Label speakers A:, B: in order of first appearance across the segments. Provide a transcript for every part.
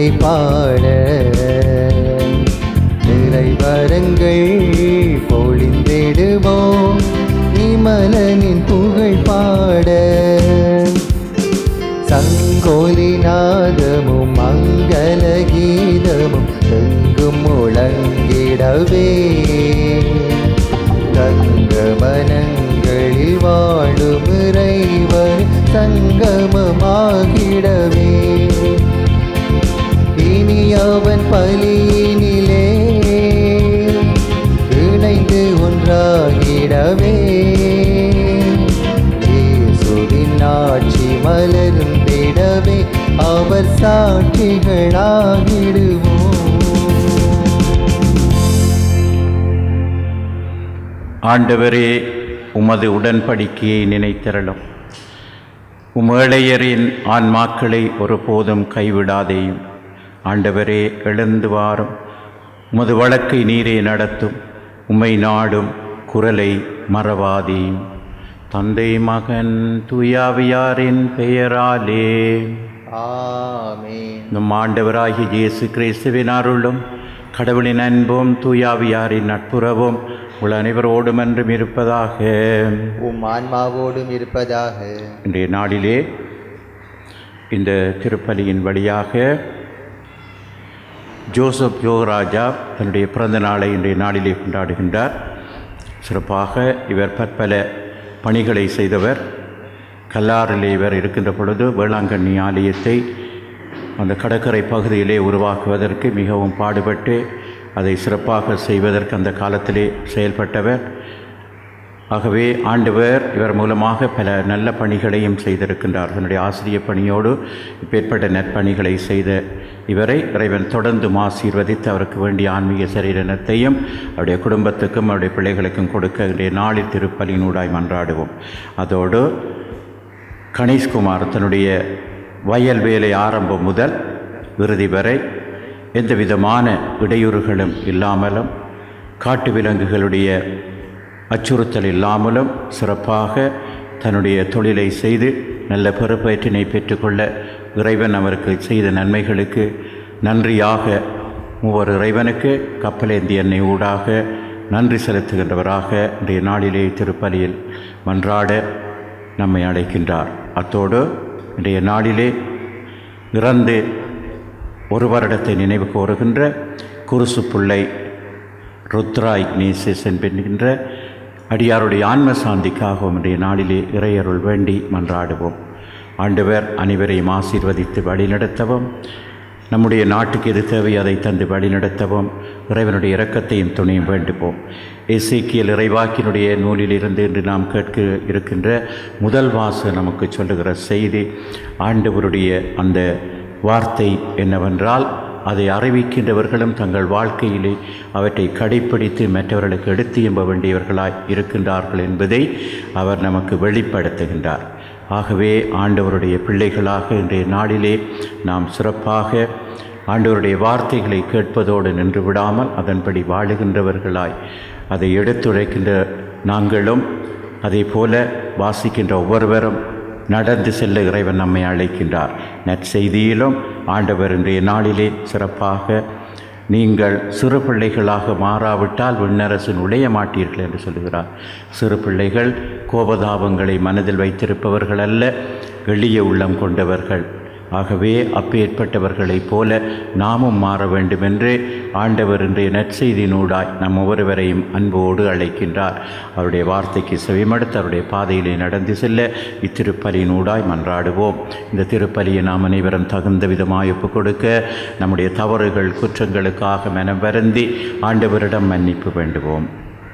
A: துதிகளை பாட நிறைவரங்கள் பொழிந்திடுவோம் நிமலனின் புகழ் பாட சங்கோலிநாதமும் மங்கள கீதமும் எங்கும் முழங்கிடவே தங்க மனங்களில் வாழும் இறைவர் சங்கமமாகிடவே இனி அவன் பலியினிலே இணைந்து ஒன்றாகிடவே இயேசுவின் ஆட்சி மலர்ந்திடவே அவர் சாட்சிகளாகிடுவோம்
B: ஆண்டவரே உமது உடன்படிக்கையை நினைத்திரளும் உம் ஏழையரின் ஆன்மாக்களை ஒருபோதும் கைவிடாதேயும் ஆண்டவரே எழுந்து வாரும் உமது வழக்கை நீரே நடத்தும் உம்மை நாடும் குரலை மறவாதேயும் தந்தை மகன் துயாவியாரின் பெயராலே
A: ஆமென்
B: நம் ஆண்டவராகிய இயேசு கிறிஸ்துவின் அருளும் கடவுளின் அன்பும் தூயாவியாரின் நட்புறவும் உங்கள் அனைவரோடும் என்றும் இருப்பதாக
A: உம் ஆன்மாவோடும் இருப்பதாக
B: இன்றைய நாளிலே இந்த திருப்பலியின் வழியாக ஜோசப் யோகராஜா தன்னுடைய பிறந்த நாளை இன்றைய நாளிலே கொண்டாடுகின்றார் சிறப்பாக இவர் பற்பல பணிகளை செய்தவர் கல்லாறிலே இவர் இருக்கின்ற பொழுது வேளாங்கண்ணி ஆலயத்தை அந்த கடற்கரை பகுதியிலே உருவாக்குவதற்கு மிகவும் பாடுபட்டு அதை சிறப்பாக செய்வதற்கு அந்த காலத்திலே செயல்பட்டவர் ஆகவே ஆண்டவர் இவர் மூலமாக பல நல்ல பணிகளையும் செய்திருக்கின்றார் தன்னுடைய ஆசிரியர் பணியோடு இப்பேற்பட்ட நற்பணிகளை செய்த இவரை இறைவன் தொடர்ந்து ஆசீர்வதித்து அவருக்கு வேண்டிய ஆன்மீக சரீரனத்தையும் அவருடைய குடும்பத்துக்கும் அவருடைய பிள்ளைகளுக்கும் கொடுக்க இன்றைய நாளில் திருப்பலினூடாய் மன்றாடுவோம் அதோடு கணேஷ்குமார் தன்னுடைய வயல் வேலை ஆரம்பம் முதல் இறுதி வரை எந்த விதமான இடையூறுகளும் இல்லாமலும் காட்டு விலங்குகளுடைய அச்சுறுத்தல் இல்லாமலும் சிறப்பாக தன்னுடைய தொழிலை செய்து நல்ல பொறுப்பேற்றினை பெற்றுக்கொள்ள இறைவன் அவருக்கு செய்த நன்மைகளுக்கு நன்றியாக ஒவ்வொரு இறைவனுக்கு கப்பலேந்தி எண்ணை ஊடாக நன்றி செலுத்துகின்றவராக இன்றைய நாளிலே திருப்பலியில் மன்றாட நம்மை அழைக்கின்றார் அத்தோடு இன்றைய நாளிலே இறந்து ஒரு வருடத்தை நினைவு கூறுகின்ற குருசு பிள்ளை ருத்ராய் நேசஸ் என்கின்ற அடியாருடைய ஆன்ம சாந்திக்காகவும் இன்றைய நாளிலே இறையருள் வேண்டி மன்றாடுவோம் ஆண்டவர் அனைவரையும் ஆசீர்வதித்து வழிநடத்தவும் நம்முடைய நாட்டுக்கு எது தேவை அதை தந்து வழிநடத்தவும் இறைவனுடைய இரக்கத்தையும் துணையும் வேண்டுவோம் எசேக்கியல் இறைவாக்கினுடைய நூலிலிருந்து இன்று நாம் கேட்க இருக்கின்ற முதல் வாச நமக்கு சொல்லுகிற செய்தி ஆண்டவருடைய அந்த வார்த்தை என்னவென்றால் அதை அறிவிக்கின்றவர்களும் தங்கள் வாழ்க்கையிலே அவற்றை கடைப்பிடித்து மற்றவர்களுக்கு எடுத்து எம்ப வேண்டியவர்களாய் இருக்கின்றார்கள் என்பதை அவர் நமக்கு வெளிப்படுத்துகின்றார் ஆகவே ஆண்டவருடைய பிள்ளைகளாக இன்றைய நாளிலே நாம் சிறப்பாக ஆண்டவருடைய வார்த்தைகளை கேட்பதோடு நின்று விடாமல் அதன்படி வாழுகின்றவர்களாய் அதை எடுத்துரைக்கின்ற நாங்களும் அதே போல வாசிக்கின்ற ஒவ்வொருவரும் நடந்து செல்ல இறைவன் நம்மை அழைக்கின்றார் நற்செய்தியிலும் ஆண்டவர் இன்றைய நாளிலே சிறப்பாக நீங்கள் சிறு பிள்ளைகளாக மாறாவிட்டால் விண்ணரசு நுழைய மாட்டீர்கள் என்று சொல்லுகிறார் சிறு பிள்ளைகள் கோபதாபங்களை மனதில் வைத்திருப்பவர்கள் அல்ல எளிய உள்ளம் கொண்டவர்கள் ஆகவே அப்பேற்பட்டவர்களைப் போல நாமும் மாற வேண்டுமென்று ஆண்டவர் இன்றைய நற்செய்தியினூடாய் நம் ஒவ்வொருவரையும் அன்போடு அழைக்கின்றார் அவருடைய வார்த்தைக்கு செவிமடுத்து அவருடைய பாதையிலே நடந்து செல்ல இத்திருப்பலியினூடாய் மன்றாடுவோம் இந்த திருப்பலியை நாம் அனைவரும் தகுந்த விதமாய் ஒப்புக் கொடுக்க நம்முடைய தவறுகள் குற்றங்களுக்காக மனம் வருந்தி ஆண்டவரிடம் மன்னிப்பு வேண்டுவோம்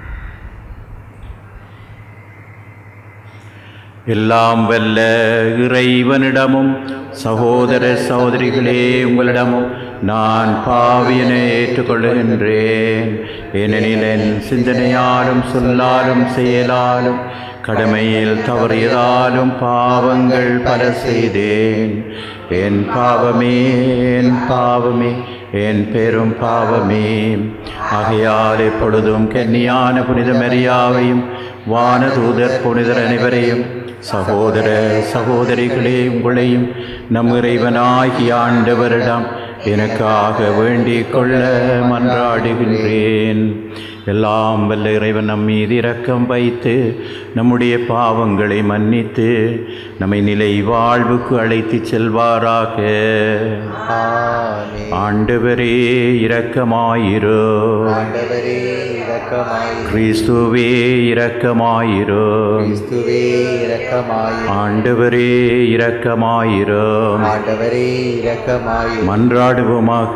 B: எல்லாம் வல்ல இறைவனிடமும் சகோதர சகோதரிகளே உங்களிடமும் நான் பாவியனை ஏற்றுக்கொள்கின்றேன் ஏனெனில் என் சிந்தனையாலும் சொல்லாலும் செயலாலும் கடமையில் தவறியதாலும் பாவங்கள் பல செய்தேன் என் பாவமே என் பாவமே என் பெரும் பாவமே ஆகையால் எப்பொழுதும் கன்னியான புனித மரியாவையும் வானதூதர் புனிதர் அனைவரையும் சகோதர சகோதரிகளே உங்களையும் நம் இறைவனாகிய ஆண்டவரிடம் எனக்காக வேண்டிக் கொள்ள மன்றாடுகின்றேன் எல்லாம் வல்ல இறைவன் நம் மீது இரக்கம் வைத்து நம்முடைய பாவங்களை மன்னித்து நம்மை நிலை வாழ்வுக்கு அழைத்துச் செல்வாராக
A: ஆமென்
B: ஆண்டவரே இரக்கமாயிரோ
A: ஆண்டவரே இரக்கமாய்
B: கிறிஸ்துவே இரக்கமாயிரோ
A: கிறிஸ்துவே இரக்கமாய்
B: ஆண்டவரே இரக்கமாயிரோ
A: ஆண்டவரே இரக்கமாய்
B: மன்றாடுவோமாக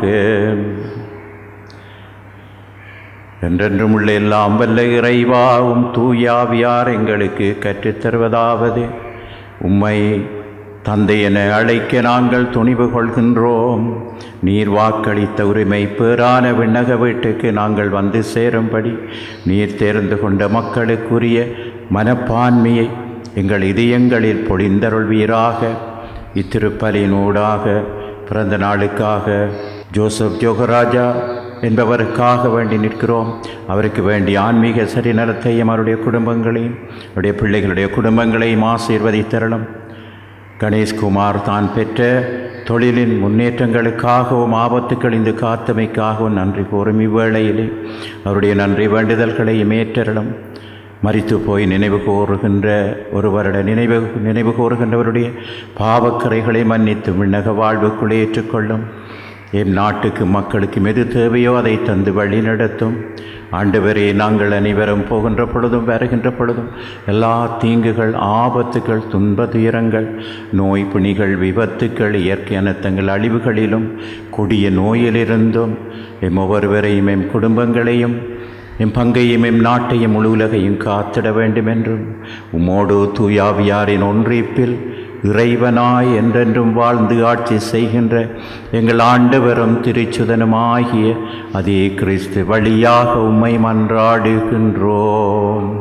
B: என்றென்றும் உள்ள எல்லாம் வல்ல இறைவாவும் தூயாவியார் எங்களுக்கு கற்றுத் தருவதாவது உம்மை தந்தை என அழைக்க நாங்கள் துணிவு கொள்கின்றோம் நீர் வாக்களித்த உரிமை பேரான விண்ணக வீட்டுக்கு நாங்கள் வந்து சேரும்படி நீர் தேர்ந்து கொண்ட மக்களுக்குரிய மனப்பான்மையை எங்கள் இதயங்களில் பொழிந்தருள்வீராக இத்திருப்பலினூடாக பிறந்த நாளுக்காக ஜோசப் ஜோகராஜா என்பவருக்காக வேண்டி நிற்கிறோம் அவருக்கு வேண்டிய ஆன்மீக சரிநலத்தையும் அவருடைய குடும்பங்களையும் அவருடைய பிள்ளைகளுடைய குடும்பங்களையும் ஆசீர்வதித்தரலும் கணேஷ்குமார் தான் பெற்ற தொழிலின் முன்னேற்றங்களுக்காகவும் ஆபத்துக்கள் இந்த காத்தமைக்காகவும் நன்றி கூறும் இவ்வேளையிலே அவருடைய நன்றி வேண்டுதல்களையும் ஏற்றரலும் மரித்து போய் நினைவு கூறுகின்ற ஒரு வருட நினைவு நினைவு கூறுகின்றவருடைய பாவக்கரைகளை மன்னித்து விண்ணக வாழ்வுக்குள்ளே ஏற்றுக்கொள்ளும் எம் நாட்டுக்கு மக்களுக்கு எது தேவையோ அதை தந்து வழி நடத்தும் ஆண்டவரே நாங்கள் அனைவரும் போகின்ற பொழுதும் வருகின்ற பொழுதும் எல்லா தீங்குகள் ஆபத்துகள் துன்ப துயரங்கள் நோய் பிணிகள் விபத்துக்கள் இயற்கை அனர்த்தங்கள் அழிவுகளிலும் கொடிய நோயிலிருந்தும் எம் ஒவ்வொருவரையும் எம் குடும்பங்களையும் எம் பங்கையும் எம் நாட்டையும் முழு உலகையும் காத்திட வேண்டும் என்றும் உம்மோடு தூயாவியாரின் ஒன்றிப்பில் இறைவனாய் என்றென்றும் வாழ்ந்து ஆட்சி செய்கின்ற எங்கள் ஆண்டவரும் திருச்சுதனுமாகிய அதே கிறிஸ்து வழியாக உம்மை மன்றாடுகின்றோம்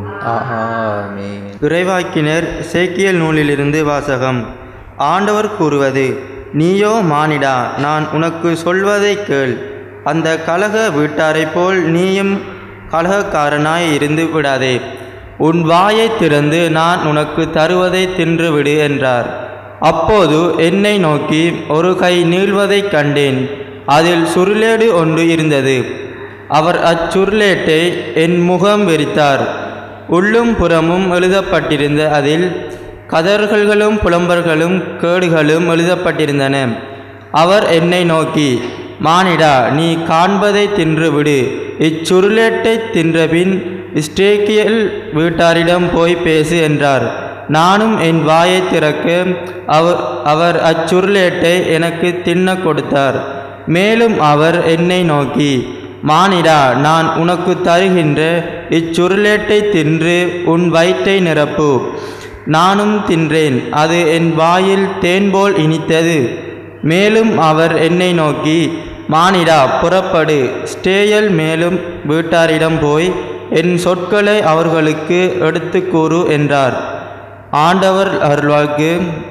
A: ஆமென்
C: இறைவாக்கினர் சேக்கியல் நூலிலிருந்து வாசகம் ஆண்டவர் கூறுவது நீயோ மானிடா நான் உனக்கு சொல்வதை கேள் அந்த கலக வீட்டாரைப் போல் நீயும் கலகக்காரனாய் இருந்து விடாதே உன் வாயை திறந்து நான் உனக்கு தருவதை தின்றுவிடு என்றார் அப்போது என்னை நோக்கி ஒரு கை நீள்வதைக் கண்டேன் அதில் சுருளேடு ஒன்று இருந்தது அவர் அச்சுருளேட்டை என் முகம் வெறித்தார் உள்ளும் புறமும் எழுதப்பட்டிருந்த அதில் கதறுகள்களும் புலம்பர்களும் கேடுகளும் எழுதப்பட்டிருந்தன அவர் என்னை நோக்கி மானிடா நீ காண்பதை தின்றுவிடு இச்சுருளேட்டை தின்றபின் ஸ்டேக்கியல் வீட்டாரிடம் போய் பேசு என்றார் நானும் என் வாயை திறக்க அவர் அவர் அச்சுருளேட்டை எனக்கு தின்ன கொடுத்தார் மேலும் அவர் என்னை நோக்கி மானிடா நான் உனக்கு தருகின்ற இச்சுருளேட்டை தின்று உன் வயிற்றை நிரப்பு நானும் தின்றேன் அது என் வாயில் தேன் போல் இனித்தது மேலும் அவர் என்னை நோக்கி மானிடா புறப்படு ஸ்டேயல் மேலும் வீட்டாரிடம் போய் என் சொற்களை அவர்களுக்கு எடுத்து கூறு என்றார் ஆண்டவர் அருள்வாக்கு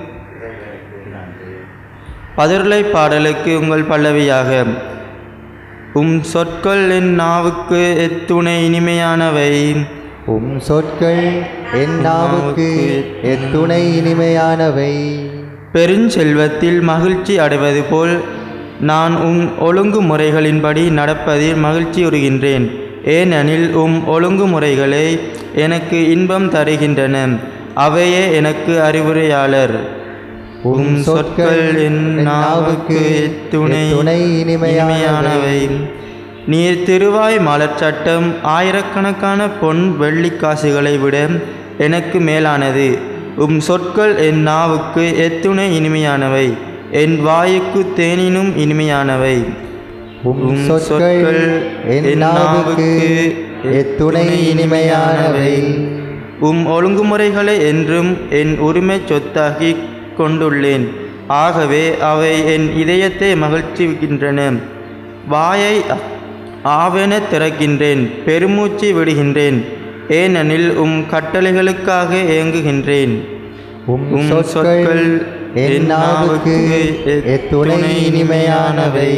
C: பதிர்லை பாடலுக்கு உங்கள் பல்லவியாக உம் சொற்கள் என் நாவுக்கு எத்துணை இனிமையானவை
A: உம் சொற்கள் என் நாவுக்கு எத்துணை இனிமையானவை
C: பெருஞ்செல்வத்தில் மகிழ்ச்சி அடைவது போல் நான் உம் ஒழுங்குமுறைகளின்படி நடப்பதில் மகிழ்ச்சியுறுகின்றேன் ஏனெனில் உம் ஒழுங்குமுறைகளை எனக்கு இன்பம் தருகின்றன அவையே எனக்கு அறிவுரையாளர் உம் சொற்கள் என் நாவுக்கு துணை
A: துணை இனிமையானவை.
C: இனிமையானவை நீர் திருவாய் மலர் சட்டம் ஆயிரக்கணக்கான பொன் வெள்ளிக்காசுகளை விட எனக்கு மேலானது உம் சொற்கள் என் நாவுக்கு எத்துணை இனிமையானவை என் வாயுக்கு தேனினும் இனிமையானவை
A: உம் சொற்கள் என் நாவுக்கு எத்துணை இனிமையானவை
C: உம் ஒழுங்குமுறைகளை என்றும் என் உரிமை சொத்தாகி கொண்டுள்ளேன் ஆகவே அவை என் இதயத்தை மகிழ்ச்சிக்கின்றன வாயை ஆவென திறக்கின்றேன் பெருமூச்சு விடுகின்றேன் ஏனெனில் உம் கட்டளைகளுக்காக ஏங்குகின்றேன்
A: உம்
C: உம்
A: சொற்கள் என் நாவுக்கு எத்துணை இனிமையானவை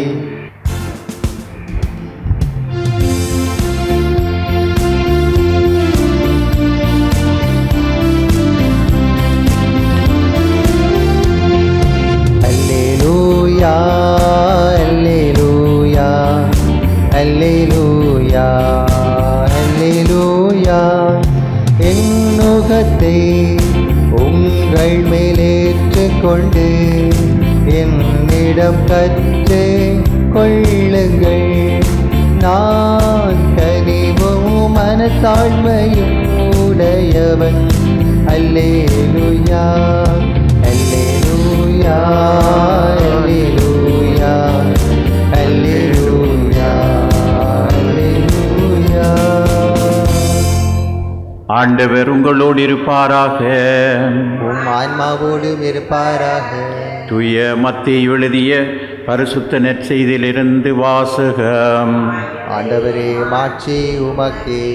A: அல்லேலூயா என்னிடம் கற்று கொள்ளுங்கள் நான் கனிவும் மனத்தாழ்மையும் உடையவன் அல்லேலூயா அல்லேலூயா அல்லேலூயா அல்லேலூயா அல்லேலூயா
B: ஆண்டவர் உங்களோடு இருப்பாராக
A: உம் ஆன்மாவோடும் இருப்பாராக
B: தூய மத்திய எழுதிய பரிசுத்த நற்செய்தியிலிருந்து வாசகம்
A: ஆண்டவரே மாட்சி உமக்கே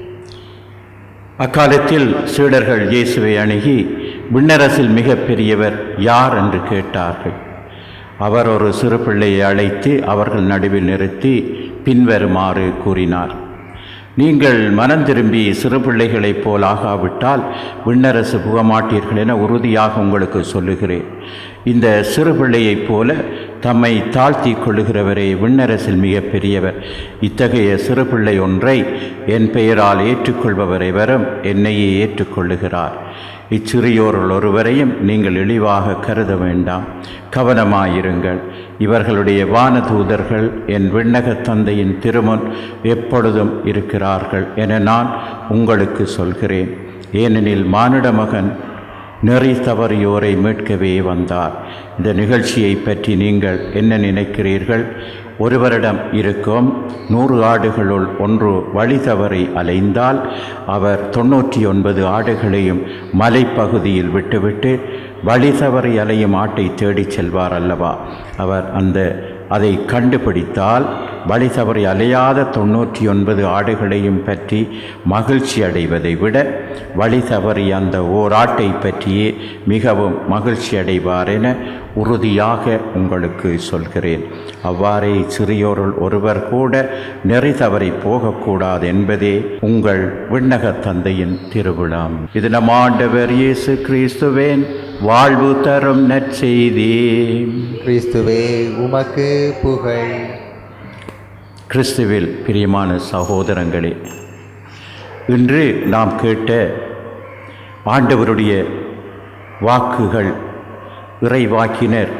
B: அக்காலத்தில் சீடர்கள் இயேசுவை அணுகி விண்ணரசில் மிக பெரியவர் யார் என்று கேட்டார்கள் அவர் ஒரு சிறு பிள்ளையை அழைத்து அவர்கள் நடுவில் நிறுத்தி பின்வருமாறு கூறினார் நீங்கள் மனம் திரும்பி சிறு பிள்ளைகளைப் போல் ஆகாவிட்டால் விண்ணரசு புகமாட்டீர்கள் என உறுதியாக உங்களுக்கு சொல்லுகிறேன் இந்த சிறு பிள்ளையைப் போல தம்மை தாழ்த்தி கொள்ளுகிறவரே விண்ணரசில் மிக பெரியவர் இத்தகைய சிறு பிள்ளை ஒன்றை என் பெயரால் ஏற்றுக்கொள்பவரை வரும் என்னையே ஏற்றுக்கொள்ளுகிறார் இச்சிறியோருள் ஒருவரையும் நீங்கள் இழிவாக கருத வேண்டாம் கவனமாயிருங்கள் இவர்களுடைய வானதூதர்கள் என் விண்ணகத் தந்தையின் திருமுன் எப்பொழுதும் இருக்கிறார்கள் என நான் உங்களுக்கு சொல்கிறேன் ஏனெனில் மானிட மகன் நெறி தவறியோரை மீட்கவே வந்தார் இந்த நிகழ்ச்சியை பற்றி நீங்கள் என்ன நினைக்கிறீர்கள் ஒருவரிடம் இருக்கும் நூறு ஆடுகளுள் ஒன்று வழி தவறி அலைந்தால் அவர் தொண்ணூற்றி ஒன்பது ஆடுகளையும் மலைப்பகுதியில் விட்டுவிட்டு வழி தவறி அலையும் ஆட்டை தேடிச் செல்வார் அல்லவா அவர் அந்த அதை கண்டுபிடித்தால் வழி தவறி அலையாத தொண்ணூற்றி ஒன்பது ஆடுகளையும் பற்றி மகிழ்ச்சி அடைவதை விட வழி தவறி அந்த ஓர் ஆட்டை பற்றியே மிகவும் மகிழ்ச்சி அடைவார் என உறுதியாக உங்களுக்கு சொல்கிறேன் அவ்வாறே சிறியோருள் ஒருவர் கூட நெறி தவறி போகக்கூடாது என்பதே உங்கள் விண்ணகத் தந்தையின் திருவிழாம் இது நம் ஆண்டவர் இயேசு கிறிஸ்துவேன் வாழ்வு தரும் நற்செய்தி
A: கிறிஸ்துவே உமக்கு புகழ்
B: கிறிஸ்துவில் பிரியமான சகோதரங்களே இன்று நாம் கேட்ட ஆண்டவருடைய வாக்குகள் இறைவாக்கினர்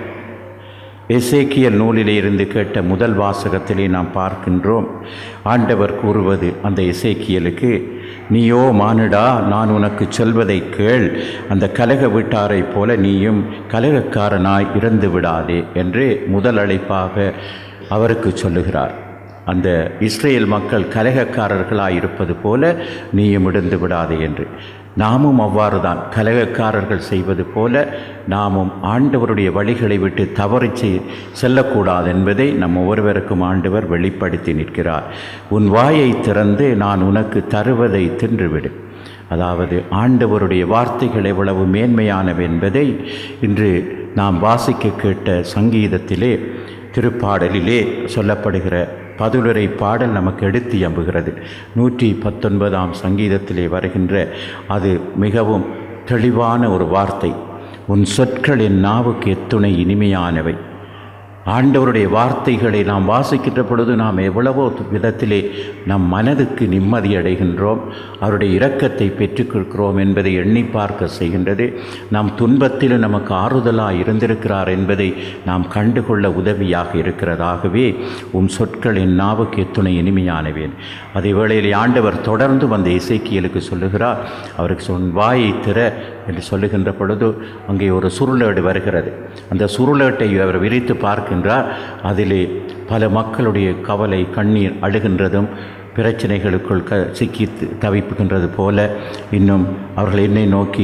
B: எசேக்கியல் நூலிலே இருந்து கேட்ட முதல் வாசகத்திலே நாம் பார்க்கின்றோம் ஆண்டவர் கூறுவது அந்த எசேக்கியலுக்கு நீயோ மானிடா நான் உனக்கு சொல்வதை கேள் அந்த கலக வீட்டாரைப் போல நீயும் கலகக்காரனாய் இறந்து விடாதே என்று முதல் அழைப்பாக அவருக்கு சொல்லுகிறார் அந்த இஸ்ரேல் மக்கள் கலகக்காரர்களாய் இருப்பது போல நீயும் இடிந்து விடாதே என்று நாமும் அவ்வாறு தான் கலகக்காரர்கள் செய்வது போல நாமும் ஆண்டவருடைய வழிகளை விட்டு தவறி செய்- செல்லக்கூடாது என்பதை நம் ஒவ்வொருவருக்கும் ஆண்டவர் வெளிப்படுத்தி நிற்கிறார் உன் வாயை திறந்து நான் உனக்கு தருவதை தின்றுவிடு அதாவது ஆண்டவருடைய வார்த்தைகள் எவ்வளவு மேன்மையானவை என்பதை இன்று நாம் வாசிக்க கேட்ட சங்கீதத்திலே திருப்பாடலிலே சொல்லப்படுகிற பதிலுரை பாடல் நமக்கு எடுத்து எம்புகிறது நூற்றி பத்தொன்பதாம் சங்கீதத்திலே வருகின்ற அது மிகவும் தெளிவான ஒரு வார்த்தை உன் சொற்கள் என் நாவுக்கு எத்துணை இனிமையானவை ஆண்டவருடைய வார்த்தைகளை நாம் வாசிக்கின்ற பொழுது நாம் எவ்வளவோ விதத்திலே நம் மனதுக்கு நிம்மதி அடைகின்றோம் அவருடைய இரக்கத்தை பெற்றுக்கொள்கிறோம் என்பதை எண்ணி பார்க்க செய்கின்றது நம் துன்பத்தில் நமக்கு ஆறுதலாக இருந்திருக்கிறார் என்பதை நாம் கண்டுகொள்ள உதவியாக இருக்கிறதாகவே உம் சொற்கள் என் நாவுக்கு எத்துணை இனிமையானவேன் அதே வேளையிலே ஆண்டவர் தொடர்ந்து வந்த இசைக்கியலுக்கு சொல்லுகிறார் அவருக்கு சொன் வாயை திற என்று சொல்லுகின்ற பொழுது அங்கே ஒரு சுருளேடு வருகிறது அந்த சுருளேட்டை அவர் விரித்து பார்க்கின்றார் அதிலே பல மக்களுடைய கவலை கண்ணீர் அழுகின்றதும் பிரச்சனைகளுக்குள் க சிக்கி த- தவிப்புகின்றது போல இன்னும் அவர்கள் என்னை நோக்கி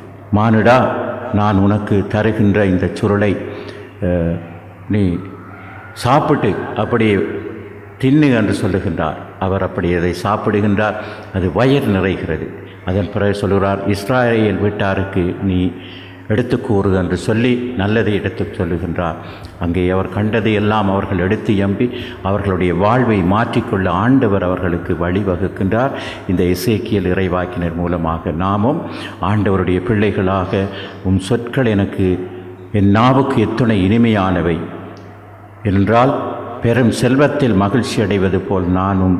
B: மானிடா நான் உனக்கு தருகின்ற இந்த சுருளை அஹ், நீ சாப்பிட்டு அப்படியே தின்னு என்று சொல்லுகின்றார் அவர் அப்படி அதை சாப்பிடுகின்றார் அது வயிறு நிறைகிறது அதன் பிறகு சொல்கிறார் இஸ்ராயேல் வீட்டாருக்கு நீ எடுத்து கூறு என்று சொல்லி நல்லதை எடுத்துச் சொல்லுகின்றார் அங்கே அவர் கண்டதை எல்லாம் அவர்கள் எடுத்து எம்பி அவர்களுடைய வாழ்வை மாற்றிக்கொள்ள ஆண்டவர் அவர்களுக்கு வழிவகுக்கின்றார் இந்த இசைக்கியல் இறைவாக்கினர் மூலமாக நாமும் ஆண்டவருடைய பிள்ளைகளாக உம் சொற்கள் எனக்கு என் நாவுக்கு எத்துணை இனிமையானவை என்றால் பெரும் செல்வத்தில் மகிழ்ச்சி அடைவது போல் நானும்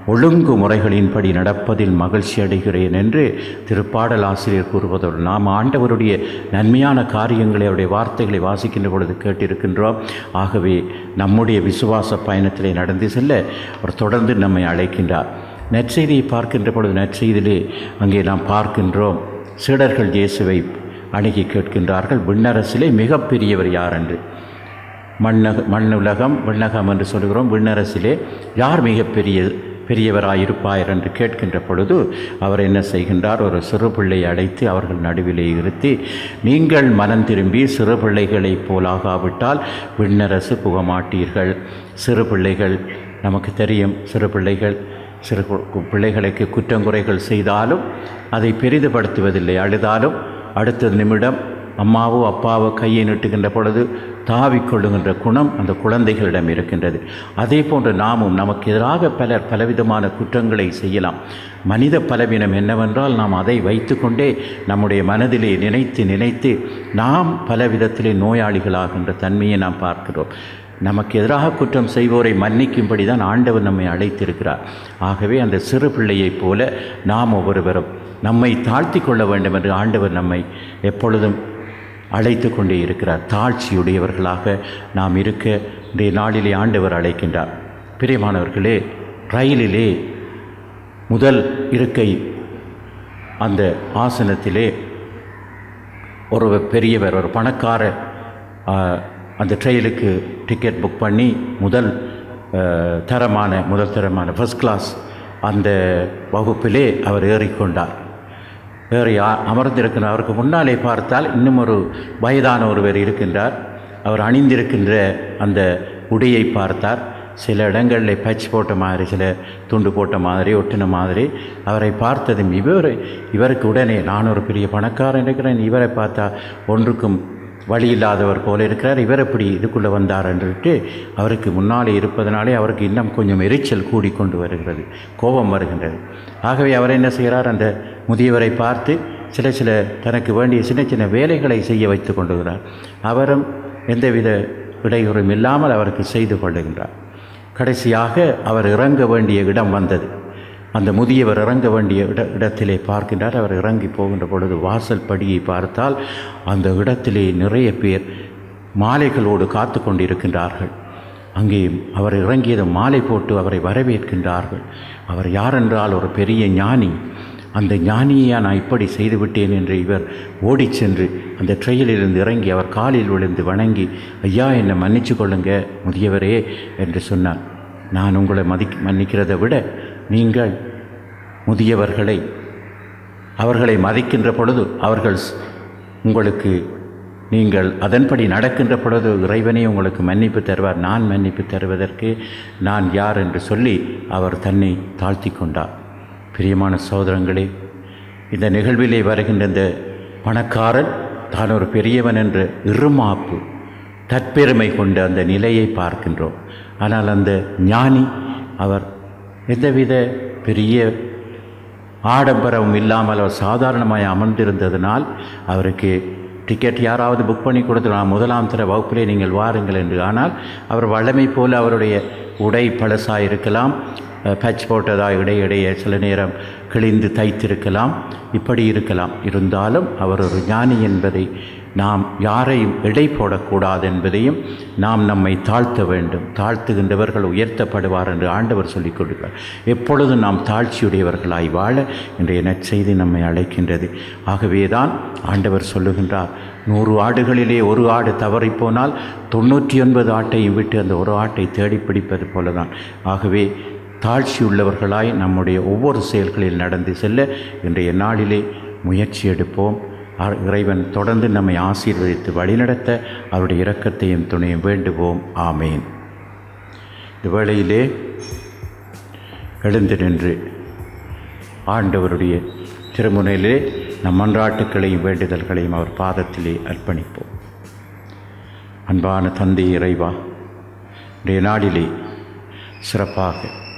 B: ஒழுங்குமுறைகளின்படி நடப்பதில் மகிழ்ச்சி அடைகிறேன் என்று திருப்பாடல் ஆசிரியர் கூறுவதோடு நாம் ஆண்டவருடைய நன்மையான காரியங்களை அவருடைய வார்த்தைகளை வாசிக்கின்ற பொழுது கேட்டிருக்கின்றோம் ஆகவே நம்முடைய விசுவாச பயணத்திலே நடந்து செல்ல அவர் தொடர்ந்து நம்மை அழைக்கின்றார் நற்செய்தியை பார்க்கின்ற பொழுது நற்செய்தியிலே அங்கே நாம் பார்க்கின்றோம் சீடர்கள் இயேசுவை அணுகி கேட்கின்றார்கள் விண்ணரசிலே மிகப்பெரியவர் யார் என்று மண்ணக மண்ணுலகம் விண்ணகம் என்று சொல்கிறோம் விண்ணரசிலே யார் மிகப்பெரிய பெரியவராயிருப்பார் என்று கேட்கின்ற பொழுது அவர் என்ன செய்கின்றார் ஒரு சிறு பிள்ளையை அழைத்து அவர்கள் நடுவிலே இருத்தி நீங்கள் மனம் திரும்பி சிறு பிள்ளைகளைப் போலாகாவிட்டால் விண்ணரசு புகமாட்டீர்கள் சிறு பிள்ளைகள் நமக்கு தெரியும் சிறு பிள்ளைகள் சிறு கு- பிள்ளைகளுக்கு குற்றங்குறைகள் செய்தாலும் அதை பெரிதுபடுத்துவதில்லை அழுதாலும் அடுத்த நிமிடம் அம்மாவோ அப்பாவோ கையை நீட்டுகின்ற பொழுது தாவிக்கொள்ளுகின்ற குணம் அந்த குழந்தைகளிடம் இருக்கின்றது அதே போன்று நாமும் நமக்கு எதிராக பலர் பலவிதமான குற்றங்களை செய்யலாம் மனித பலவீனம் என்னவென்றால் நாம் அதை வைத்துக்கொண்டே நம்முடைய மனதிலே நினைத்து நினைத்து நாம் பலவிதத்திலே நோயாளிகளாகின்ற தன்மையை நாம் பார்க்கிறோம் நமக்கு எதிராக குற்றம் செய்வோரை மன்னிக்கும்படி தான் ஆண்டவர் நம்மை அழைத்திருக்கிறார் ஆகவே அந்த சிறு பிள்ளையைப் போல நாம் ஒவ்வொருவரும் நம்மை தாழ்த்தி கொள்ள வேண்டும் என்று ஆண்டவர் நம்மை எப்பொழுதும் அழைத்து கொண்டே இருக்கிறார் தாழ்ச்சியுடையவர்களாக நாம் இருக்க இன்றைய நாளிலே ஆண்டவர் அழைக்கின்றார் பிரியமானவர்களே ரயிலிலே முதல் இருக்கை அந்த ஆசனத்திலே ஒரு பெரியவர் ஒரு பணக்காரர் ஆ, அந்த ட்ரெயிலுக்கு டிக்கெட் புக் பண்ணி முதல் ஆ, தரமான முதல் தரமான ஃபஸ்ட் கிளாஸ் அந்த வகுப்பிலே அவர் ஏறிக்கொண்டார் ஏறி அ- அமர்ந்திருக்கிற அவருக்கு முன்னாலே பார்த்தால் இன்னும் ஒரு வயதான ஒருவர் இருக்கின்றார் அவர் அணிந்திருக்கின்ற அந்த உடையை பார்த்தார் சில இடங்களில் பச் போட்ட மாதிரி சில துண்டு போட்ட மாதிரி ஒட்டின மாதிரி அவரை பார்த்ததும் இவர் இவருக்கு உடனே நான் ஒரு பெரிய பணக்காரன் இருக்கிறேன் இவரை பார்த்தா ஒன்றுக்கும் வழி இல்லாதவர் போல இருக்கிறார் இவர் எப்படி இதுக்குள்ளே வந்தார் என்றுட்டு அவருக்கு முன்னாலே இருப்பதனாலே அவருக்கு இன்னும் கொஞ்சம் எரிச்சல் கூடிக்கொண்டு வருகிறது கோபம் வருகின்றது ஆகவே அவர் என்ன செய்கிறார் அந்த முதியவரை பார்த்து சில சில தனக்கு வேண்டிய சின்ன சின்ன வேலைகளை செய்ய வைத்து கொண்டுகிறார் அவரும் எந்தவித இடையூறும் இல்லாமல் அவருக்கு செய்து கொள்ளுகின்றார் கடைசியாக அவர் இறங்க வேண்டிய இடம் வந்தது அந்த முதியவர் இறங்க வேண்டிய இட இடத்திலே பார்க்கின்றார் அவர் இறங்கி போகின்ற பொழுது வாசல் படியை பார்த்தால் அந்த இடத்திலே நிறைய பேர் மாலைகளோடு காத்து கொண்டிருக்கின்றார்கள் அங்கே அவர் இறங்கியதும் மாலை போட்டு அவரை வரவேற்கின்றார்கள் அவர் யாரென்றால் ஒரு பெரிய ஞானி அந்த ஞானியை நான் இப்படி செய்துவிட்டேன் என்று இவர் ஓடிச் சென்று அந்த ட்ரெயிலிருந்து இறங்கி அவர் காலில் விழுந்து வணங்கி ஐயா என்னை மன்னிச்சு கொள்ளுங்க முதியவரே என்று சொன்னார் நான் உங்களை மதி மன்னிக்கிறதை விட நீங்கள் முதியவர்களை அவர்களை மதிக்கின்ற பொழுது அவர்கள் ஸ்- உங்களுக்கு நீங்கள் அதன்படி நடக்கின்ற பொழுது இறைவனே உங்களுக்கு மன்னிப்பு தருவார் நான் மன்னிப்பு தருவதற்கு நான் யார் என்று சொல்லி அவர் தன்னை தாழ்த்தி கொண்டார் பிரியமான சகோதரங்களே இந்த நிகழ்விலே வருகின்ற இந்த பணக்காரன் தான் ஒரு பெரியவன் என்ற இருமாப்பு தற்பெருமை கொண்ட அந்த நிலையை பார்க்கின்றோம் ஆனால் அந்த ஞானி அவர் எந்தவித பெரிய ஆடம்பரம் இல்லாமல் அவர் சாதாரணமாய் அமர்ந்திருந்ததினால் அவருக்கு டிக்கெட் யாராவது புக் பண்ணி கொடுத்து நான் முதலாம் தர வகுப்பிலே நீங்கள் வாருங்கள் என்று ஆனால் அவர் வழமை போல அவருடைய உடை பழசாக இருக்கலாம் பச் போட்டதாக இடையிடையே சில நேரம் கிழிந்து தைத்திருக்கலாம் இப்படி இருக்கலாம் இருந்தாலும் அவர் ஒரு ஞானி என்பதை நாம் யாரையும் எடை போடக்கூடாது என்பதையும் நாம் நம்மை தாழ்த்த வேண்டும் தாழ்த்துகின்றவர்கள் உயர்த்தப்படுவார் என்று ஆண்டவர் சொல்லிக் கொடுக்கிறார் எப்பொழுதும் நாம் தாழ்ச்சியுடையவர்களாய் வாழ இன்றைய நற்செய்தி நம்மை அழைக்கின்றது ஆகவே தான் ஆண்டவர் சொல்லுகின்றார் நூறு ஆடுகளிலே ஒரு ஆடு தவறிப்போனால் தொண்ணூற்றி ஒன்பது ஆட்டையும் விட்டு அந்த ஒரு ஆட்டை தேடி பிடிப்பது போல தான் ஆகவே தாழ்ச்சி உள்ளவர்களாய் நம்முடைய ஒவ்வொரு செயல்களில் நடந்து செல்ல இன்றைய நாளிலே முயற்சி எடுப்போம் ஆ- இறைவன் தொடர்ந்து நம்மை ஆசீர்வதித்து வழிநடத்த அவருடைய இரக்கத்தையும் துணையும் வேண்டுவோம் ஆமேன் இந்த வேளையிலே எழுந்து நின்று ஆண்டவருடைய திருமுனையிலே நம் மன்றாட்டுக்களையும் வேண்டுதல்களையும் அவர் பாதத்திலே அர்ப்பணிப்போம் அன்பான தந்தை இறைவா இன்றைய நாளிலே சிறப்பாக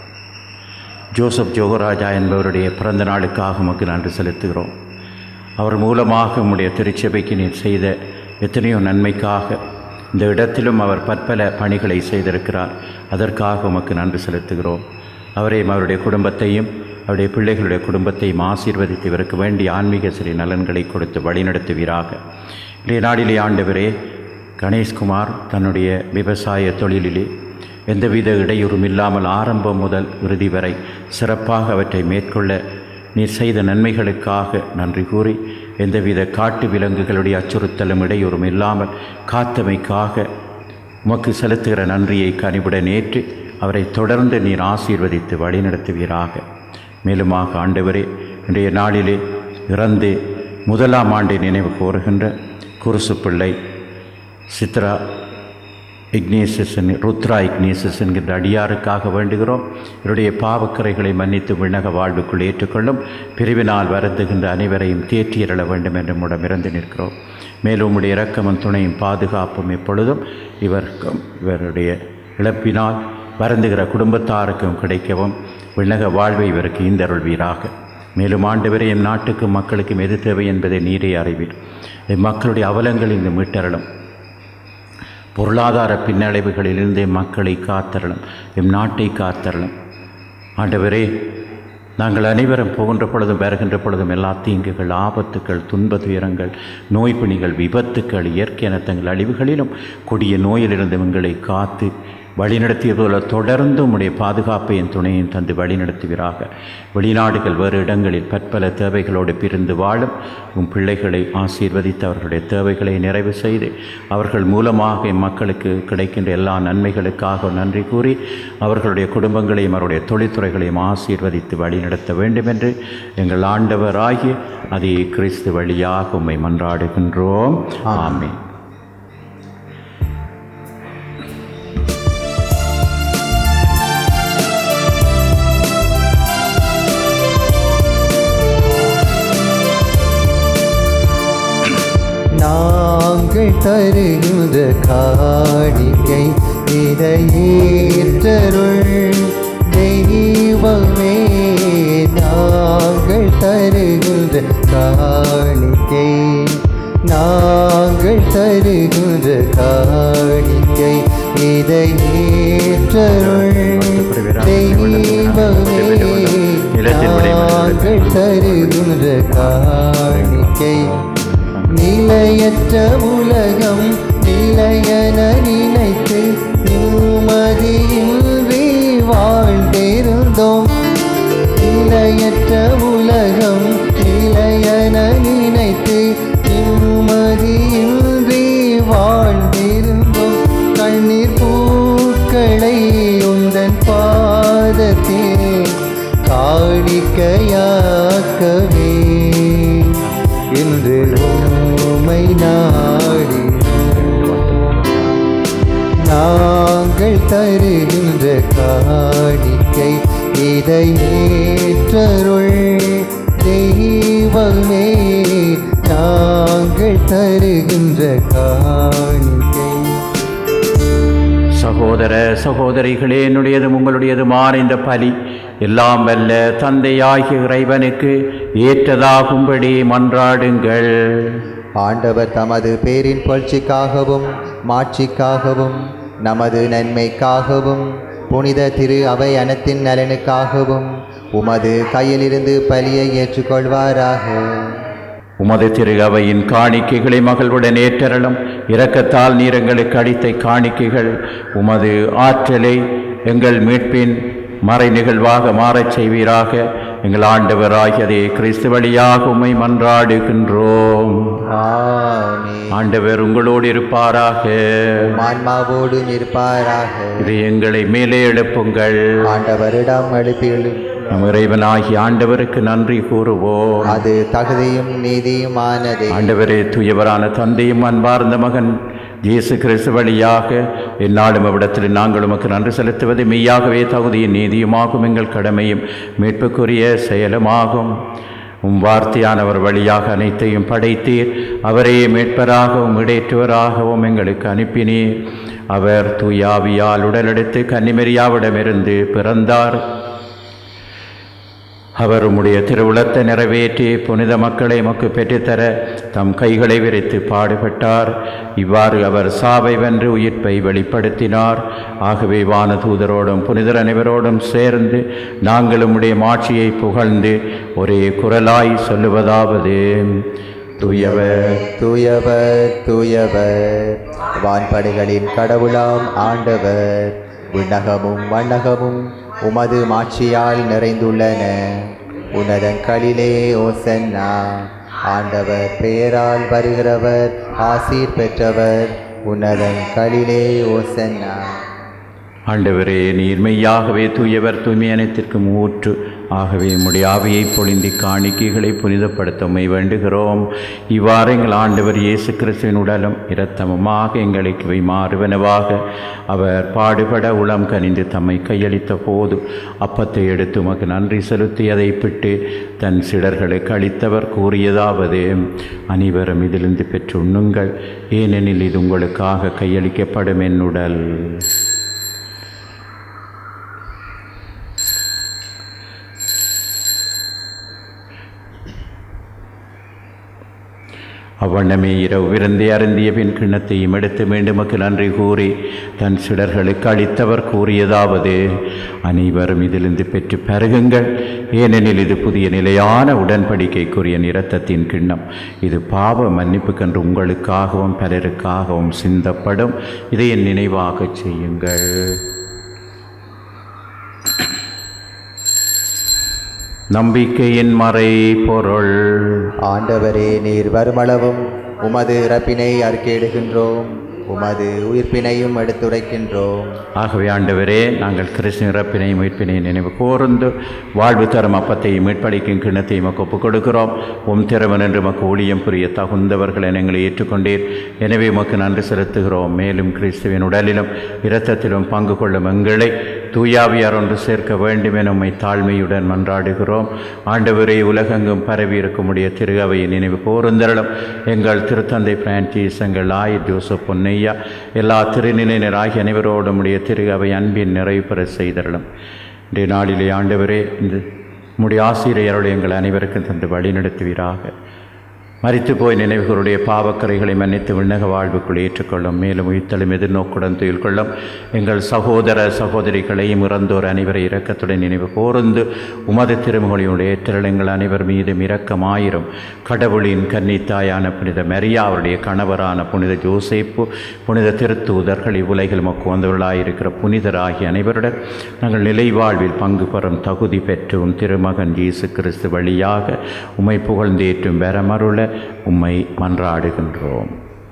B: ஜோசப் ஜோகராஜா என்பவருடைய பிறந்த நாளுக்காக உமக்கு நன்றி செலுத்துகிறோம் அவர் மூலமாக உம்முடைய திருச்சபைக்கு நீர் செய்த எத்தனையோ நன்மைக்காக இந்த இடத்திலும் அவர் பற்பல பணிகளை செய்திருக்கிறார் அதற்காக உமக்கு நன்றி செலுத்துகிறோம் அவரையும் அவருடைய குடும்பத்தையும் அவருடைய பிள்ளைகளுடைய குடும்பத்தையும் ஆசீர்வதித்து இவருக்கு வேண்டிய ஆன்மீக சிறு நலன்களை கொடுத்து வழிநடத்துவீராக இன்றைய நாளிலே ஆண்டவரே கணேஷ்குமார் தன்னுடைய விவசாய தொழிலிலே எந்தவித இடையூறும் இல்லாமல் ஆரம்பம் முதல் இறுதி வரை சிறப்பாக அவற்றை மேற்கொள்ள நீர் செய்த நன்மைகளுக்காக நன்றி கூறி எந்தவித காட்டு விலங்குகளுடைய அச்சுறுத்தலும் இடையூறும் இல்லாமல் காத்தமைக்காக உமக்கு செலுத்துகிற நன்றியை கனிவுடன் ஏற்று அவரை தொடர்ந்து நீர் ஆசீர்வதித்து வழிநடத்துவீராக மேலுமாக ஆண்டவரே இன்றைய நாளிலே இறந்து முதலாம் ஆண்டை நினைவு கூறுகின்ற குருசு பிள்ளை சித்ரா இக்னேசஸ் ருத்ரா இக்னேசஸ் என்கின்ற அடியாருக்காக வேண்டுகிறோம் இவருடைய பாவக்கரைகளை மன்னித்து விண்ணக வாழ்வுக்குள் ஏற்றுக்கொள்ளும் பிரிவினால் வருந்துகின்ற அனைவரையும் தேற்றியருள வேண்டும் என்று முடமிறந்து நிற்கிறோம் மேலும் உம்முடைய இரக்கமும் துணையும் பாதுகாப்பும் எப்பொழுதும் இவருக்கும் இவருடைய இழப்பினால் வருந்துகிற குடும்பத்தாருக்கும் கிடைக்கவும் விண்ணக வாழ்வை இவருக்கு ஈந்தருள்வீராக மேலும் ஆண்டவரே எம் நாட்டுக்கும் மக்களுக்கும் எது தேவை என்பதை நீரே அறிவீர் எம் மக்களுடைய அவலங்களில் மீட்டரலும் பொருளாதார பின்னடைவுகளிலிருந்து எம் மக்களை காத்தரலும் எம் நாட்டை காத்தரலும் ஆண்டவரே நாங்கள் அனைவரும் போகின்ற பொழுதும் வருகின்ற பொழுதும் எல்லா தீங்குகள் ஆபத்துக்கள் துன்ப துயரங்கள் நோய் பிணிகள் விபத்துக்கள் இயற்கை அனர்த்தங்கள் அழிவுகளிலும் கொடிய நோயிலிருந்து எங்களை காத்து வழிநடத்தியது போல தொடர்ந்து உம்முடைய பாதுகாப்பையும் துணையும் தந்து வழிநடத்துவீராக வெளிநாடுகள் வேறு இடங்களில் பற்பல தேவைகளோடு பிரிந்து வாழும் உம் பிள்ளைகளை ஆசீர்வதித்து அவர்களுடைய தேவைகளை நிறைவு செய்து அவர்கள் மூலமாக மக்களுக்கு கிடைக்கின்ற எல்லா நன்மைகளுக்காக நன்றி கூறி அவர்களுடைய குடும்பங்களையும் அவருடைய தொழில்துறைகளையும் ஆசீர்வதித்து வழிநடத்த வேண்டும் என்று எங்கள் ஆண்டவராகிய அதே கிறிஸ்து வழியாக உம்மை மன்றாடுகின்றோம் ஆமென்
A: நாங்கள் தருகின்ற காணிக்கை இதையேற்றருள் தெய்வமே நாங்கள் தருகின்ற காணிக்கை நாங்கள் தருகின்ற காணிக்கை இதையேற்றருள் தெய்வமே நாங்கள் தருகின்ற காணிக்கை நிலையற்ற உலகம் நிலையன நினைத்து நிம்மதியின்றி வாழ்ந்திருந்தோம் நிலையற்ற உலகம் நிலையன நினைத்து நிம்மதியின்றி வாழ்ந்திருந்தோம் கண்ணீர் பூக்களை உந்தன் பாதத்தில் காணிக்கையாக்கவே இன்று உம்மை நாடி நாங்கள் தருகின்ற காணிக்கை இதை ஏற்றருள் தெய்வமே நாங்கள் தருகின்ற காணிக்கை
B: சகோதர சகோதரிகளே என்னுடையதும் உங்களுடையதுமான இந்த பலி எல்லாம் வல்ல தந்தையாகிய இறைவனுக்கு ஏற்றதாகும்படி மன்றாடுங்கள்
A: ஆண்டவர் தமது பேரின் புகழ்ச்சிக்காகவும் மாட்சிக்காகவும் நமது நன்மைக்காகவும் புனித திரு அவை அனத்தின் நலனுக்காகவும் உமது கையிலிருந்து பலியை ஏற்றுக்கொள்வாராக
B: உமது திரு அவையின் காணிக்கைகளை மகளுடன் ஏற்றரலும் இரக்கத்தால் நீர் எங்களுக்கு அளித்த காணிக்கைகள் உமது ஆற்றலை எங்கள் மீட்பின் மறை நிகழ்வாக மாறச் செய்வீராக எங்கள் ஆண்டவராகியதே கிறிஸ்து வழியாக உம்மை மன்றாடுகின்றோம்
A: ஆமென்.
B: ஆண்டவர் உங்களோடு இருப்பாராக
A: ஆன்மாவோடு இருப்பாராக
B: இது எங்களை மேலே எழுப்புங்கள்
A: ஆண்டவரிடம் எழுப்பியுள்ளும்
B: நம் இறைவனாகிய ஆண்டவருக்கு நன்றி கூறுவோம்
A: அது தகுதியும் நீதியுமானதே
B: ஆண்டவரே தூயவரான தந்தையும் அன்பார்ந்த மகன் இயேசு கிறிஸ்து வழியாக எந்நாளும் அவ்விடத்தில் நாங்கள் உமக்கு நன்றி செலுத்துவது மெய்யாகவே தகுதியும் நீதியுமாகும் எங்கள் கடமையும் மீட்புக்குரிய செயலுமாகும் உம் வார்த்தையானவர் வழியாக அனைத்தையும் படைத்தீர் அவரே மீட்பராகவும் இடையற்றுவராகவும் எங்களுக்கு அனுப்பினீர் அவர் தூயாவியால் உடலெடுத்து கன்னிமெரியாவிடமிருந்து பிறந்தார் அவர் உம்முடைய திருவுளத்தை நிறைவேற்றி புனித மக்களை மக்கு பெற்றுத்தர தம் கைகளை விரித்து பாடுபட்டார் இவ்வாறு அவர் சாவை வென்று உயிர்ப்பை வெளிப்படுத்தினார் ஆகவே வானதூதரோடும் புனிதர் அனைவரோடும் சேர்ந்து நாங்கள் உம்முடைய மாட்சியை புகழ்ந்து ஒரே குரலாய் சொல்லுவதாவது தூயவர்
A: தூயவர் தூயவர் வான்படைகளின் கடவுளாம் ஆண்டவர் விண்ணகமும் மண்ணகமும் உமது மாட்சியால் நிறைந்துள்ளன உன்னதங்களிலே ஓசன்னா ஆண்டவர் பெயரால் வருகிறவர் ஆசீர் பெற்றவர் உன்னதங்களிலே ஓசன்னா
B: ஆண்டவரே நீர் மெய்யாகவே தூயவர் தூய்மை அனைத்திற்கும் ஊற்று ஆகவே உம்முடைய ஆவியை பொழிந்தி காணிக்கைகளை புனிதப்படுத்த உம்மை வேண்டுகிறோம் இவ்வாறு எங்கள் ஆண்டவர் இயேசு கிறிஸ்துவின் உடலும் இரத்தமுமாக எங்களுக்கு இவை மாறுவனவாக அவர் பாடுபட உளம் கனிந்து தம்மை கையளித்த போது அப்பத்தை எடுத்து உமக்கு நன்றி செலுத்தி அதை பிட்டு தன் சிடர்களுக்கு அளித்தவர் கூறியதாவது அனைவரும் இதிலிருந்து பெற்று உண்ணுங்கள் ஏனெனில் இது உங்களுக்காக கையளிக்கப்படும் என் உடல் அவ்வண்ணமே இரவு விருந்தை அருந்திய பின் கிண்ணத்தையும் எடுத்து மீண்டுமக்கு நன்றி கூறி தன் சிடர்களுக்கு அளித்தவர் கூறியதாவது அனைவரும் இதிலிருந்து பெற்று பருகுங்கள் ஏனெனில் இது புதிய நிலையான உடன்படிக்கைக்குரிய நிறத்தத்தின் கிண்ணம் இது பாவ மன்னிப்புக்கென்று உங்களுக்காகவும் பலருக்காகவும் சிந்தப்படும் இதை என் நினைவாகச் செய்யுங்கள் நம்பிக்கையின் மறை பொருள்
A: ஆண்டவரே நீர் வருமளவும் உமது இறப்பினை அறிக்கையிடுகின்றோம் உமது உயிர்ப்பினையும் எடுத்துரைக்கின்றோம்
B: ஆகவே ஆண்டவரே நாங்கள் கிறிஸ்து இறப்பினை மீட்பினை நினைவு கூர்ந்து வாழ்வு தரும் அப்பத்தையும் மீட்பளிக்கும் கிண்ணத்தையும் மக்கு ஒப்புக் கொடுக்கிறோம் உம் திறவன் என்று மக்கு ஊழியம் புரிய தகுந்தவர்கள் என எங்களை ஏற்றுக்கொண்டீர் எனவே உமக்கு நன்றி செலுத்துகிறோம் மேலும் கிறிஸ்துவின் உடலிலும் இரத்தத்திலும் பங்கு கொள்ளும் எங்களை தூயாவியார் ஒன்று சேர்க்க வேண்டும் என உம்மை தாழ்மையுடன் மன்றாடுகிறோம் ஆண்டவரே உலகெங்கும் பரவி இருக்குமுடைய திரு அவையை நினைவு கூர்ந்தரலும் எங்கள் திருத்தந்தை பிரான்சிஸ் எங்கள் ஆயர் ஜோசப் பொன்னையா எல்லா திருநிலையினர் ஆகிய அனைவரோடும் உடைய திரு அவை அன்பின் நிறைவு பெற செய்தரலும் இன்றைய நாளிலே ஆண்டவரே இந்த உம்முடைய ஆசிரியரோடு எங்கள் அனைவருக்கும் தந்து வழிநடத்துவீராக மரித்து போய் நினைவுகளுடைய பாவக்கரைகளை மன்னித்து விண்ணக வாழ்வுக்குள் ஏற்றுக்கொள்ளும் மேலும் உயிர்த்தலும் எதிர்நோக்குடன் துயில் கொள்ளும் எங்கள் சகோதர சகோதரிகளையும் இறந்தோர் அனைவரை இரக்கத்துடன் நினைவு கூர்ந்து உமது திருமொழியுடைய ஏற்றல் எங்கள் அனைவர் மீதும் இரக்கமாயிரும் கடவுளின் கன்னித்தாயான புனித மரியா அவருடைய கணவரான புனித ஜோசேப்பு புனித திருத்தூதர்கள் இவ்வுலகில் மக்கு வந்தவர்களாயிருக்கிற புனிதராகிய அனைவருடன் நாங்கள் நிலை வாழ்வில் பங்கு பெறும் தகுதி பெற்று உம் திருமகன் இயேசு கிறிஸ்து வழியாக உம்மை புகழ்ந்தேற்றும் வரமருள உம்மை மன்றாடுகின்றோம்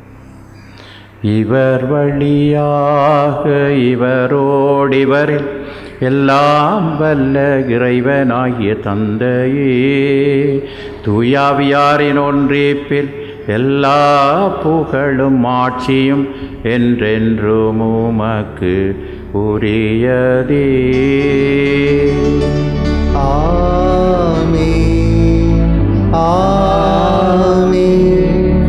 B: இவர் வழியாக இவரோடிவரில் எல்லாம் வல்ல இறைவனாகிய தந்தையே தூயாவியாரின் ஒன்றிப்பில் எல்லா புகழும் ஆட்சியும் என்றென்றும் உமக்கு உரியதே
A: ஆமென் ஆமென்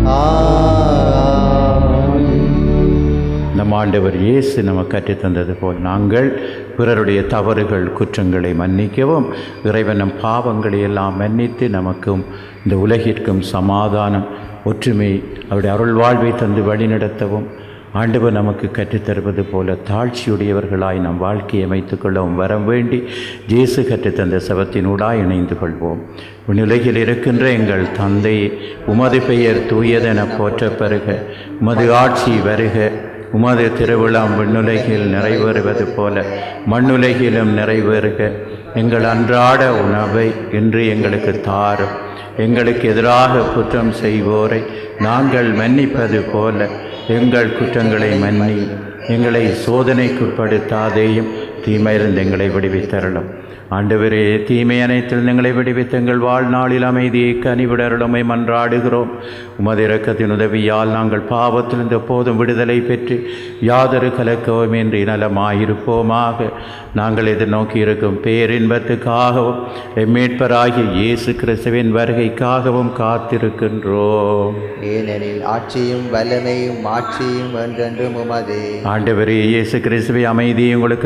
A: ஆமென்
B: நம் ஆண்டவர் இயேசு நமக்கு கற்றுத்தந்தது போல் நாங்கள் பிறருடைய தவறுகள் குற்றங்களை மன்னிக்கவும் இறைவன் நம் பாவங்களை எல்லாம் மன்னித்து நமக்கும் இந்த உலகிற்கும் சமாதானம் ஒற்றுமை அவருடைய அருள் வாழ்வை தந்து வழிநடத்தவும் ஆண்டவர் நமக்கு கற்றுத்தருவது போல தாழ்ச்சியுடையவர்களாய் நம் வாழ்க்கையை அமைத்துக் கொள்ளவும் வரம் வேண்டி இயேசு கற்றுத்தந்த சவத்தினூடாய் இணைந்து கொள்வோம் உலகில் இருக்கின்ற எங்கள் தந்தை உமது பெயர் தூயதென போற்ற பெறுக உமது ஆட்சி வருக உமது திருவிழாம் விண்ணுலகில் நிறைவேறுவது போல மண்ணுலகிலும் நிறைவேறுக எங்கள் அன்றாட உணவை இன்று எங்களுக்கு தாரும் எங்களுக்கு எதிராக குற்றம் செய்வோரை நாங்கள் மன்னிப்பது போல எங்கள் குற்றங்களை மன்னி எங்களை சோதனைக்குட்படுத்தாதேயும் தீமையிலிருந்து எங்களை விடுவித்தரலும் ஆண்டவரே தீமை அனைத்தில் எங்களை விடுவித்து எங்கள் வாழ்நாளில் அமைதியை கனிவிடருளமை மன்றாடுகிறோம் உமது இரக்கத்தின் உதவியால் நாங்கள் பாவத்திலிருந்து எப்போதும் விடுதலை பெற்று யாதொரு கலக்கவுமின்றி நலமாயிருப்போமாக நாங்கள் எதிர்நோக்கி இருக்கும் பேரின்பத்துக்காகவும் எம்மீட்பராகிய இயேசு கிறிஸ்துவின் வருகைக்காகவும் காத்திருக்கின்றோம்
A: ஏனெனில் ஆட்சியும் வல்லமையும் ஆட்சியும் என்றென்றும் உமதே
B: ஆண்டவரே இயேசு கிறிஸ்துவை அமைதியை உங்களுக்கு விட்டு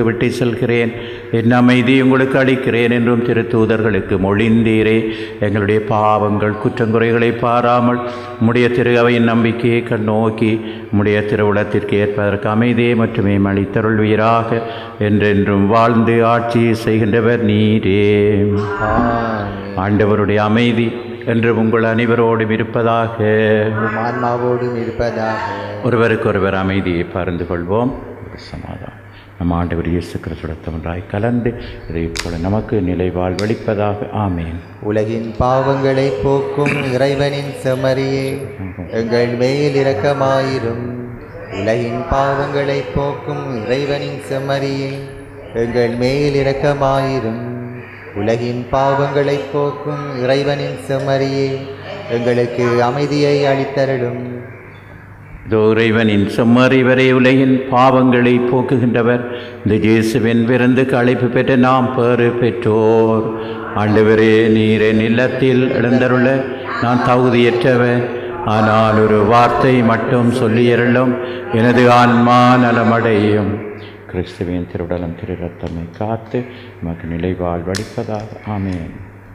B: செல்கிறேன் என் அமைதி உங்களுக்கு அளிக்கிறேன் என்றும் திருத்தூதர்களுக்கு மொழிந்தீரே எங்களுடைய பாவங்கள் குற்றங்குறைகளை பாராமல் உம்முடைய திரு அவையின் நம்பிக்கையை கண்ணோக்கி உம்முடைய திருவுளத்திற்கு ஏற்பதற்கு அமைதியை மட்டுமே அளித்தருள்வீராக என்றென்றும் வாழ்ந்து ஆட்சி செய்கின்றவர் நீரே
A: ஆமென்.
B: ஆண்டவருடைய அமைதி என்று உங்கள் அனைவரோடும் இருப்பதாக
A: உம் ஆன்மாவோடும் இருப்பதாக
B: ஒருவருக்கொருவர் அமைதியை பகிர்ந்து கொள்வோம் ஒரு சமாதானம் நம் ஆண்டவர் இயேசு கிறிஸ்துடத்தவன்றாய் கலந்து இதை போல நமக்கு நிலை வாழ்வளிப்பதாக ஆமேன்
A: உலகின் பாவங்களை போக்கும் இறைவனின் செம்மறியே எங்கள் மேல் இரக்கமாயிரும் உலகின் பாவங்களை போக்கும் இறைவனின் செம்மறியே எங்கள் மேல் இரக்கமாயிரும் உலகின் பாவங்களை போக்கும் இறைவனின் செம்மறியே எங்களுக்கு அமைதியை அளித்தருளும்
B: இதோ இறைவனின் செம்மறிவரை உலகின் பாவங்களை போக்குகின்றவர் இந்த இயேசுவின் விருந்துக்கு அழைப்பு பெற்ற நாம் பேறு பெற்றோர் ஆண்டவரே நீர் என் இல்லத்தில் எழுந்தருள நான் தகுதியற்றவன் ஆனால் ஒரு வார்த்தை மட்டும் சொல்லியருளும் எனது ஆன்மா நலமடையும் கிறிஸ்துவின் திருவுடலம் திரு ரத்தமை காத்து நமக்கு நிலைவாழ் வடிப்பதாக ஆமென்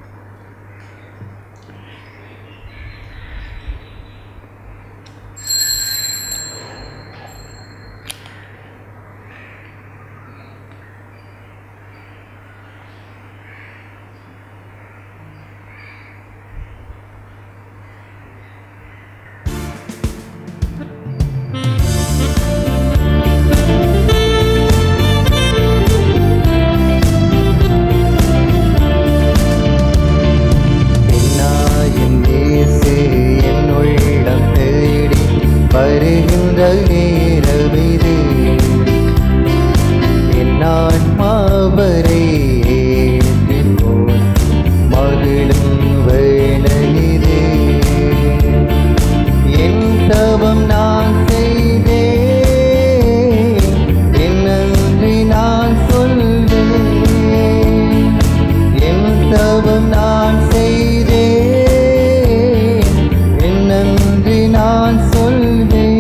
A: என்னாயின் இயேசு என் உள்ளம் தேடி வருகின்ற நேரமிது என் ஆன்மாவரை ஏற்றிப்போன் மகிழும் வேளையிதே என் தவம் நான் செய்தேன் என் நன்றி நான் சொல்வேன் என் தவம் நான் செய்தேன் என் நன்றி நான் சொல்வேன்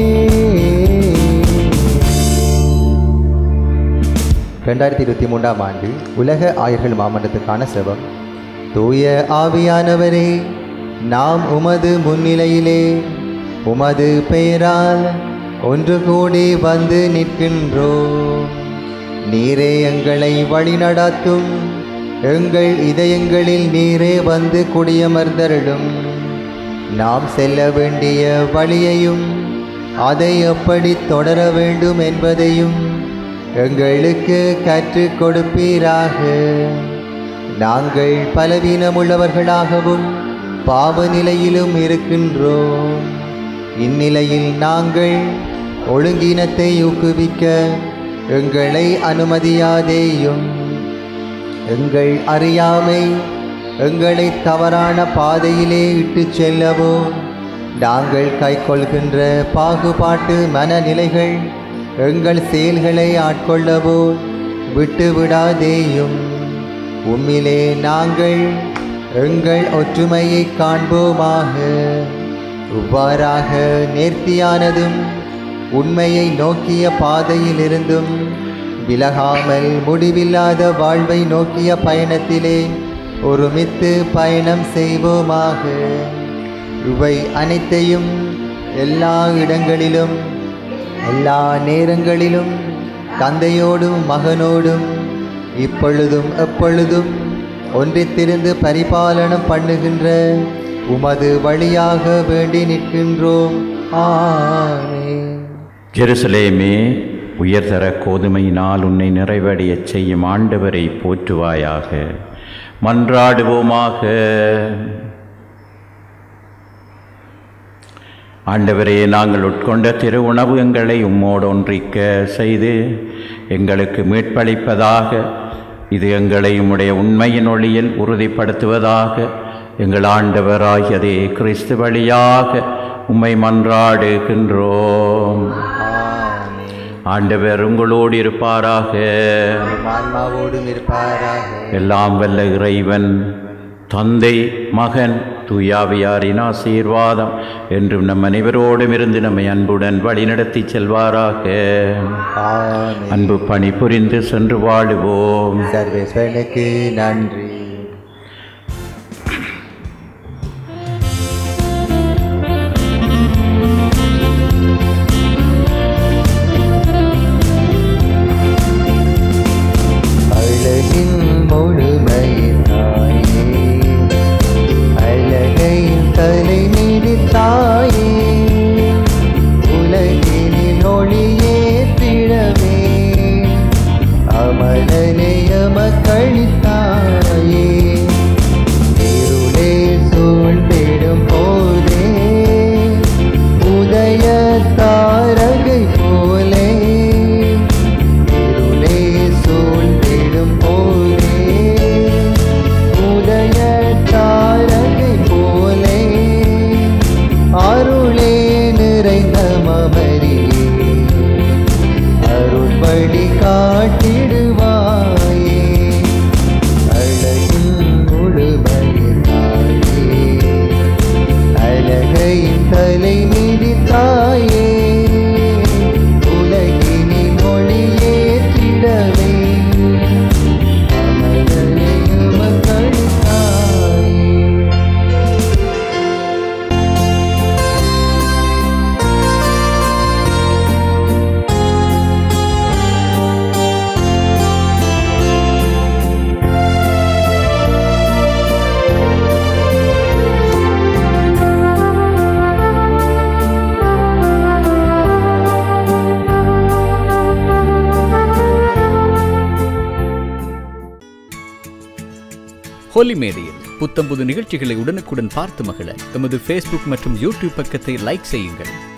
A: ரெண்டாயிரத்தி இருபத்தி மூன்றாம் ஆண்டு உலக ஆயர்கள் மாமன்றத்துக்கான செபம் தூய ஆவியானவரே நாம் உமது முன்னிலையிலே உமது பெயரால் ஒன்று கூடி வந்து நிற்கின்றோம் நீரே எங்களை வழிநடத்தும் எங்கள் இதயங்களில் நீரே வந்து குடியமர்ந்தருளும் நாம் செல்ல வேண்டிய வழியையும் அதை எப்படி தொடர வேண்டும் என்பதையும் எங்களுக்கு கற்றுக் கொடுப்பீராக நாங்கள் பலவீனமுள்ளவர்களாகவும் பாவ நிலையிலும் இருக்கின்றோம் இந்நிலையில் நாங்கள் ஒழுங்கினத்தை ஊக்குவிக்க எங்களை அனுமதியாதேயும் எங்கள் அறியாமை எங்களை தவறான பாதையிலே இட்டுச் செல்லவோ நாங்கள் கைக்கொள்கின்ற பாகுபாட்டு மனநிலைகள் எங்கள் செயல்களை ஆட்கொள்ளவோ விட்டுவிடாதேயும் உம்மிலே நாங்கள் எங்கள் ஒற்றுமையை காண்போமாக இவ்வாறாக நேர்த்தியானதும் உண்மையை நோக்கிய பாதையிலிருந்தும் விலகாமல் முடிவில்லாத வாழ்வை நோக்கிய பயணத்திலே ஒருமித்து பயணம் செய்வோமாக இவை அனைத்தையும் எல்லா இடங்களிலும் எல்லா நேரங்களிலும் தந்தையோடும் மகனோடும் இப்பொழுதும் எப்பொழுதும் ஒன்றித்திருந்து பரிபாலனம் பண்ணுகின்ற உமது வழியாக வேண்டி நிற்கின்றோம் ஆமென்
B: ஜெருசலேமே உயர்தர கோதுமையினால் உன்னை நிறைவடையச் செய்யும் ஆண்டவரை போற்றுவாயாக மன்றாடுவோமாக ஆண்டவரே நாங்கள் உட்கொண்ட திரு உணவு எங்களை உம்மோடு ஒன்றிக்க செய்து எங்களுக்கு மீட்பளிப்பதாக இது எங்களை உம்முடைய உண்மையின் ஒளியில் உறுதிப்படுத்துவதாக எங்கள் ஆண்டவராகியதே கிறிஸ்து வழியாக உம்மை மன்றாடுகின்றோம்
A: ஆமென்
B: ஆண்டவர் உங்களோடு இருப்பாராக
A: உம் ஆன்மாவோடும் இருப்பாராக
B: எல்லாம் வல்ல இறைவன் தந்தை மகன் தூயாவியாரின் ஆசீர்வாதம் என்றும் நம் அனைவரோடும் இருந்து நம்மை அன்புடன் வழிநடத்தி செல்வாராக
A: ஆமென்.
B: அன்பு பணி புரிந்து சென்று வாழுவோம்
A: சர்வேஸ்வரனுக்கு நன்றி அழகின் முழுமையின் தாயே அழகையின் தலை மீது தாயே உலகினில் ஒளியே திடவே அமலனையம கழித்தாயே இருளே சூழ்ந்திடும் போதே உதய தாரகை போலே இருளே சூழ்ந்திடும் போதே உதய தாரகை போலே அருளே நிறைந்த மமரியே அருள் வழி காட்டிடுவாயே அழகின் முழுமையினாயே அழகையின் தலை மீதி தாயே உலகினின் மொழியே திடவே அமரலே மக்கள் தாயே
D: ஹோலி மேடையில் புத்தம்புது நிகழ்ச்சிகளை உடனுக்குடன் பார்த்து மகிழ எமது ஃபேஸ்புக் மற்றும் யூடியூப் பக்கத்தை லைக் செய்யுங்கள்